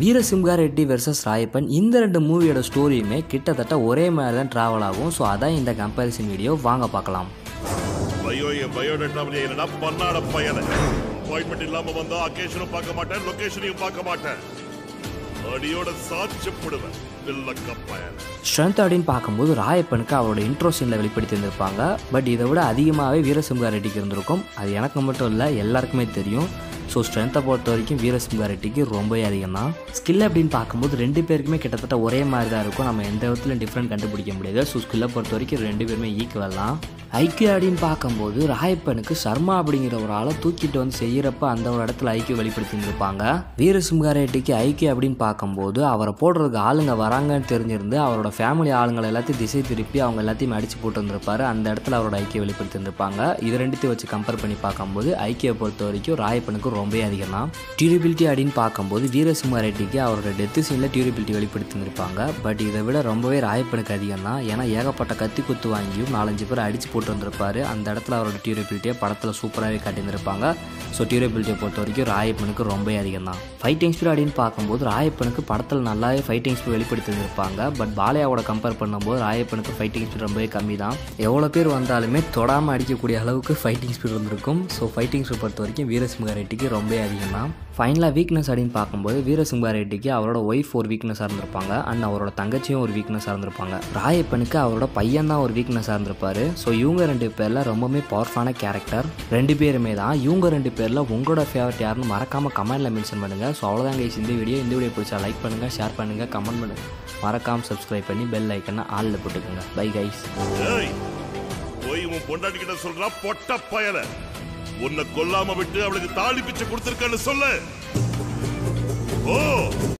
Veerasimha Reddy versus Rayappan இந்த ரெண்டு மூவியோட ஸ்டோரியுமே கிட்டத்தட்ட ஒரே மாதிரி தான் ட்ராவல் ஆகும் ஸோ அதான் இந்த கம்பேரிசன் வீடியோ வாங்க பார்க்கலாம் பயோ என் பயோடேட்டாவிலே என்னடா பண்ணாட பயல அப்பாயின்மெண்ட் இல்லாம வந்தா அக்கேஷனும் பார்க்க மாட்டேன் லொகேஷனையும் பார்க்க மாட்டேன் அடியோட சாட்சிப்படுவேன் வில்லக்க பயல ஸ்ட்ரென்த் அப்படின்னு பார்க்கும்போது ராயப்பனுக்கு அவரோட இன்ட்ரோ சீனில் வெளிப்படுத்தி இருந்திருப்பாங்க பட் இதை விட அதிகமாகவே வீரசிம்ஹா ரெட்டிக்கு இருந்திருக்கும் அது எனக்கு மட்டும் இல்லை எல்லாருக்குமே தெரியும் ஸோ ஸ்ட்ரென்த்தை பொறுத்த வரைக்கும் வீரசிம்ஹா ரெட்டிக்கு ரொம்பவே அதிகம் தான் ஸ்கில் அப்படின்னு பார்க்கும்போது ரெண்டு பேருக்குமே கிட்டத்தட்ட ஒரே மாதிரி தான் இருக்கும் நம்ம எந்த விதத்துலையும் டிஃப்ரெண்ட் கண்டுபிடிக்க முடியாது ஸோ ஸ்கில்லை பொறுத்த வரைக்கும் ரெண்டு பேருமே ஈக்குவல் தான் ஐக்கிய அப்படின்னு பார்க்கும்போது ராயப்பனுக்கு சர்மா அப்படிங்கிற ஒரு ஆளை தூக்கிட்டு வந்து செய்யறப்ப அந்த ஒரு இடத்துல ஐக்கியம் வெளிப்படுத்தி இருந்திருப்பாங்க வீரசிம்ஹா ரெட்டிக்கு ஐக்கியம் அப்படின்னு பார்க்கும்போது அவரை போடுறதுக்கு ஆளுங்க வராங்கன்னு தெரிஞ்சிருந்து அவரோட ஃபேமிலி ஆளுங்களை எல்லாத்தையும் திசை திருப்பி அவங்க எல்லாத்தையும் அடிச்சு போட்டு வந்திருப்பாரு அந்த இடத்துல அவரோட ஐக்கியம் வெளிப்படுத்தி இருந்திருப்பாங்க இது ரெண்டுத்தையும் வச்சு கம்பேர் பண்ணி பார்க்கும்போது ஐக்கிய பொறுத்த வரைக்கும் ராயப்பனுக்கு ரொம்பவே அதிகம் தான் டியூரபிலிட்டி அப்படின்னு பார்க்கும்போது வீரசிம்ஹா ரெட்டிக்கு அவரோட டெத்து சீனில் டியூரபிலிட்டி வெளிப்படுத்தி இருந்திருப்பாங்க பட் இதை விட ரொம்பவே ராயப்பனுக்கு அதிகம் தான் ஏன்னா ஏகப்பட்ட கத்தி குத்து வாங்கியும் நாலஞ்சு பேர் அடிச்சு போட்டு வந்திருப்பாரு அந்த இடத்துல அவரோட டியூரபிலிட்டியை படத்தில் சூப்பராகவே காட்டியிருந்திருப்பாங்க ஸோ டியூரபிலிட்டியை பொறுத்த வரைக்கும் ராயப்பனுக்கு ரொம்பவே அதிகம் தான் ஃபைட்டிங் ஸ்பீட் அப்படின்னு பார்க்கும்போது ராயப்பனுக்கு படத்தில் நல்லாவே ஃபைட்டிங் ஸ்பீட் வெளிப்படுத்தி இருந்திருப்பாங்க பட் பாலையாவோட கம்பேர் பண்ணும்போது ராயப்பனுக்கு ஃபைட்டிங் ஸ்பீட் ரொம்பவே கம்மி தான் எவ்வளோ பேர் வந்தாலுமே தொடாமல் அடிக்கக்கூடிய அளவுக்கு ஃபைட்டிங் ஸ்பீட் இருந்திருக்கும் ஸோ ஃபைட்டிங் ஸ்பீட் பொறுத்த வரைக்கும் வீரசிம்ஹா ரெட்டிக்கு ரொம்பவே அதிகம் தான் ஃபைனலாக வீக்னஸ் அப்படின்னு பார்க்கும்போது வீரசிம்ஹா ரெட்டிக்கு அவரோட ஒய்ஃப் ஒரு வீக்னஸாக இருந்திருப்பாங்க அண்ட் அவரோட தங்கச்சியும் ஒரு வீக்னஸாக இருந்திருப்பாங்க ராயப்பனுக்கு அவரோட பையன் தான் ஒரு வீக்னஸாக இருந்திருப்பாரு ஸோ இவங்க ரெண்டு பேரில் ரொம்பவுமே பவர்ஃபுல்லான கேரக்டர் ரெண்டு பேருமே தான் இவங்க ரெண்டு பேரில் உங்களோட ஃபேவரட் யாருன்னு மறக்காமல் கமெண்ட்டில் மென்ஷன் பண்ணுங்கள் ஸோ அவ்வளோதான் guys இந்த வீடியோ இந்த வீடியோ பிடிச்சா லைக் பண்ணுங்கள் ஷேர் பண்ணுங்கள் கமெண்ட் பண்ணுங்கள் மறக்காமல் சப்ஸ்கிரைப் பண்ணி பெல் ஐக்கனை ஆளில் போட்டுக்கோங்க பை கைஸ் ஏய் போய் உன் பொண்டாட்டி கிட்ட சொல்றா பொட்ட பயல உன்னை கொல்லாம விட்டு அவளுக்கு தாலி பிச்சை கொடுத்திருக்கன்னு சொல்லு ஓ